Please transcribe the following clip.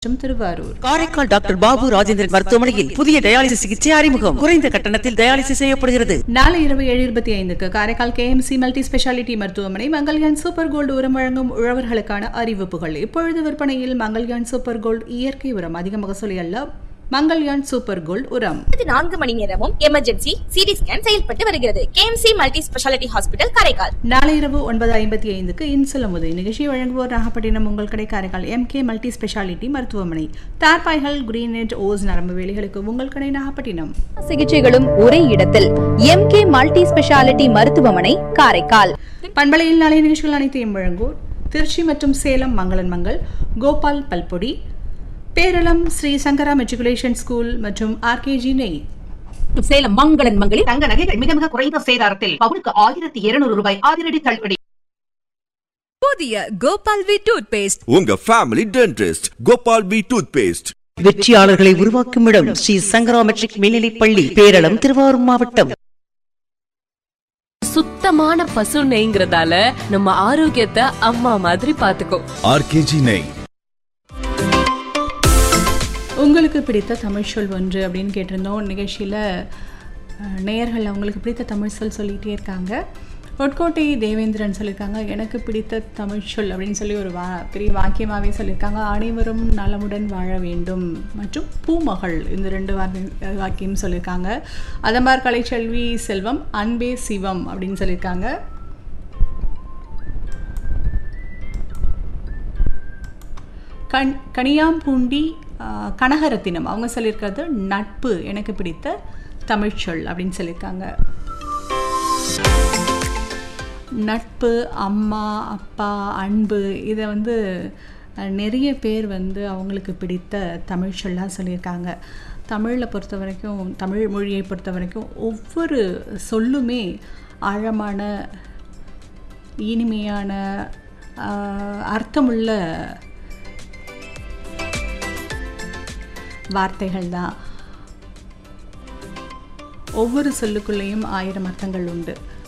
மற்றும் திருவாரூர் காரைக்கால் டாக்டர் பாபு ராஜேந்திரன் மருத்துவமனையில் புதிய டயாலிசிஸ் சிகிச்சை அறிமுகம் குறைந்த கட்டணத்தில் டயாலிசிஸ் செய்யப்படுகிறது நாளை இரவு ஏழு இருபத்தி ஐந்துக்கு காரைக்கால் கேஎம்சி மல்டி ஸ்பெஷாலிட்டி மருத்துவமனை மங்கல்யான் சூப்பர் கோல்டு உரம் வழங்கும் உழவர்களுக்கான அறிவிப்புகள் இப்பொழுது விற்பனையில் மங்கல்யான் சூப்பர் கோல்டு இயற்கை உரம் அதிக மகசூலி அல்ல மங்கல்யான் சூப்பர் கோல்டு உரம் இருபத்தி நான்கு மணி நேரமும் எமர்ஜென்சி சிடி ஸ்கேன் செயல்பட்டு வருகிறது KMC multi speciality hospital Karaikal நாளை இரவு ஒன்பது ஐம்பத்தி ஐந்துக்கு இன்சுலமுது நிகழ்ச்சி வழங்குவோர் நாகப்பட்டினம் உங்கள் கடை காரைக்கால் எம்கே மல்டி ஸ்பெஷாலிட்டி மருத்துவமனை தார்பாய்கள் கிரீனெட் ஓஸ் நரம்பு வேலிகளுக்கு உங்கள் கடை நாகப்பட்டினம் சிகிச்சைகளும் ஒரே இடத்தில் எம்கே மல்டி ஸ்பெஷாலிட்டி மருத்துவமனை காரைக்கால் பண்பலையில் நாளை நிகழ்ச்சிகள் அனைத்தையும் வழங்குவோர் திருச்சி மற்றும் சேலம் மங்களன் மங்கள் கோபால் பல்பொடி பேரளம் ஸ்ரீ சங்கரா மெட்ரிகுலேஷன் ஸ்கூல் மற்றும் ஆர்கேஜி நெய் சேலம் மங்களன் மங்களில் தங்க நகைகள் மிக மிக குறைந்த சேதாரத்தில் பவுனுக்கு ஆயிரத்தி இருநூறு ரூபாய் அதிரடி தள்ளுபடி புதிய கோபால் வி டூத் பேஸ்ட் உங்க family dentist Gopal P toothpaste வெற்றியாளர்களை உருவாக்கும் இடம் ஸ்ரீ சங்கரா மெட்ரிக் மேல்நிலைப் பள்ளி பேரளம் திருவாரூர் மாவட்டம் சுத்தமான பசு நெய்ங்கிறதால நம்ம ஆரோக்கியத்தை அம்மா மாதிரி பாத்துக்கோ ஆர்கேஜி நெய் உங்களுக்கு பிடித்த தமிழ் சொல் ஒன்று அப்படின்னு கேட்டிருந்தோம் நிகழ்ச்சியில் நேயர்கள் அவங்களுக்கு பிடித்த தமிழ் சொல் சொல்லிகிட்டே இருக்காங்க ஒட்கோட்டை தேவேந்திரன் சொல்லியிருக்காங்க எனக்கு பிடித்த தமிழ் சொல் அப்படின்னு சொல்லி ஒரு வா பெரிய வாக்கியமாகவே சொல்லியிருக்காங்க அனைவரும் நலமுடன் வாழ வேண்டும் மற்றும் பூமகள் இந்த ரெண்டு வார்த்தை வாக்கியம் சொல்லியிருக்காங்க அதம்பார் கலைச்செல்வி செல்வம் அன்பே சிவம் அப்படின்னு சொல்லியிருக்காங்க கண் கனியாம்பூண்டி ஆ, கனகரத்தினம் அவங்க சொல்லியிருக்கிறது நட்பு எனக்கு பிடித்த தமிழ்ச்சொல் அப்படின்னு சொல்லியிருக்காங்க நட்பு அம்மா அப்பா அன்பு இதை வந்து அஹ், நிறைய பேர் வந்து அவங்களுக்கு பிடித்த தமிழ் சொல்லாக சொல்லியிருக்காங்க தமிழில் பொறுத்த வரைக்கும் தமிழ் மொழியை பொறுத்த வரைக்கும் ஒவ்வொரு சொல்லுமே ஆழமான இனிமையான ஆஹ், அர்த்தமுள்ள வார்த்தைகள் தான் ஒவ்வொரு சொல்லுக்குள்ளேயும் ஆயிரம் அர்த்தங்கள் உண்டு